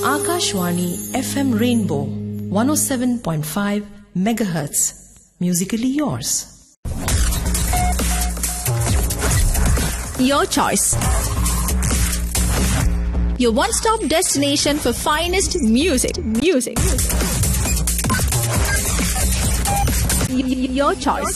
Akashwani FM Rainbow 107.5 megahertz. Musically yours. Your choice. Your one-stop destination for finest music. Music. Y- y- Your choice.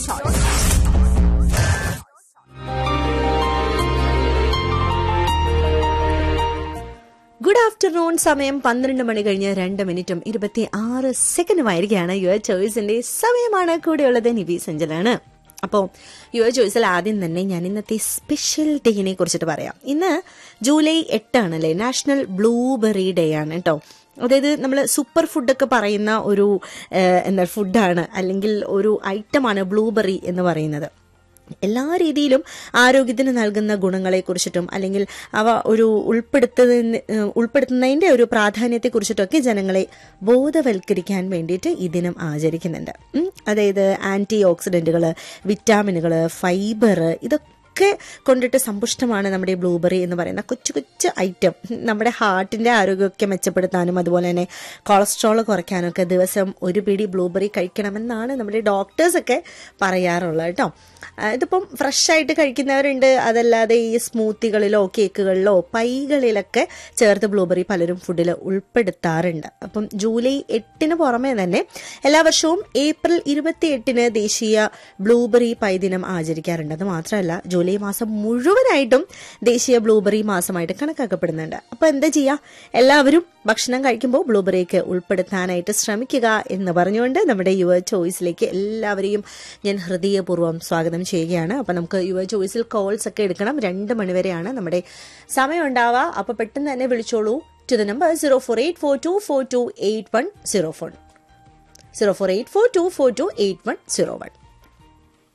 Good afternoon സമയം പന്ത്രണ്ട് മണി കഴിഞ്ഞ് രണ്ട് മിനിറ്റും ഇരുപത്തി ആറ് സെക്കൻഡുമായിരിക്കുകയാണ് യുവർ ചോയ്സിന്റെ സമയമാണ് കൂടെയുള്ളത് നിവി സഞ്ജലാണ് അപ്പോൾ യുവർ ചോയ്സിൽ ആദ്യം തന്നെ ഞാൻ ഇന്നത്തെ സ്പെഷ്യൽ ഡേനെ കുറിച്ചിട്ട് പറയാം ഇന്ന് ജൂലൈ എട്ടാണല്ലേ നാഷണൽ ബ്ലൂബെറി ഡേ ആണ് കേട്ടോ അതായത് നമ്മൾ സൂപ്പർ ഫുഡൊക്കെ പറയുന്ന ഒരു ഏഹ്, എന്താ ഫുഡാണ് അല്ലെങ്കിൽ ഒരു ഐറ്റമാണ് ബ്ലൂബെറി എന്ന് പറയുന്നത് എല്ലാ രീതിയിലും ആരോഗ്യത്തിന് നൽകുന്ന ഗുണങ്ങളെക്കുറിച്ചിട്ടും അല്ലെങ്കിൽ അവ ഒരു ഉൾപ്പെടുത്തുന്ന ഏഹ് ഉൾപ്പെടുത്തുന്നതിന്റെ ഒരു പ്രാധാന്യത്തെക്കുറിച്ചിട്ടൊക്കെ ജനങ്ങളെ ബോധവൽക്കരിക്കാൻ വേണ്ടിയിട്ട് ഈ ദിനം ആചരിക്കുന്നുണ്ട് ഉം. അതായത് ആന്റി ഓക്സിഡന്റുകൾ വിറ്റാമിനുകൾ ഫൈബർ ഇതൊക്കെ ഒക്കെ കൊണ്ടിട്ട് സമ്പുഷ്ടമാണ് നമ്മുടെ ഈ ബ്ലൂബെറി എന്ന് പറയുന്ന കൊച്ചു കൊച്ചു ഐറ്റം നമ്മുടെ ഹാർട്ടിന്റെ ആരോഗ്യമൊക്കെ മെച്ചപ്പെടുത്താനും അതുപോലെ തന്നെ കൊളസ്ട്രോൾ കുറയ്ക്കാനും ഒക്കെ ദിവസം ഒരു പിടി ബ്ലൂബെറി കഴിക്കണമെന്നാണ് നമ്മുടെ ഡോക്ടേഴ്സൊക്കെ പറയാറുള്ളത് കേട്ടോ ആ, ഇതിപ്പം ഫ്രഷ് ആയിട്ട് കഴിക്കുന്നവരുണ്ട് അതല്ലാതെ ഈ സ്മൂത്തികളിലോ കേക്കുകളിലോ പൈകളിലൊക്കെ ചേർത്ത് ബ്ലൂബെറി പലരും ഫുഡിൽ ഉൾപ്പെടുത്താറുണ്ട് അപ്പം ജൂലൈ എട്ടിന് പുറമെ തന്നെ എല്ലാ വർഷവും ഏപ്രിൽ ഇരുപത്തി എട്ടിന് ദേശീയ ബ്ലൂബെറി പൈ ദിനം ആചരിക്കാറുണ്ട് അത് മാത്രമല്ല ജൂലൈ മാസം മുഴുവനായിട്ടും ദേശീയ ബ്ലൂബെറി മാസമായിട്ട് കണക്കാക്കപ്പെടുന്നുണ്ട് അപ്പൊ എന്താ ചെയ്യാ എല്ലാവരും ഭക്ഷണം കഴിക്കുമ്പോൾ ബ്ലൂബെറിയൊക്കെ ഉൾപ്പെടുത്താനായിട്ട് ശ്രമിക്കുക എന്ന് പറഞ്ഞുകൊണ്ട് നമ്മുടെ യുവ ചോയ്സിലേക്ക് എല്ലാവരെയും ഞാൻ ഹൃദയപൂർവ്വം സ്വാഗതം ചെയ്യുകയാണ് അപ്പൊ നമുക്ക് യുവ ചോയ്സിൽ കോൾസ് ഒക്കെ എടുക്കണം രണ്ട് മണിവരെയാണ് നമ്മുടെ സമയം ഉണ്ടാവുക അപ്പൊ പെട്ടെന്ന് തന്നെ വിളിച്ചോളൂ to the number zero four eight four two four two eight one zero four zero four eight four two four two eight one zero one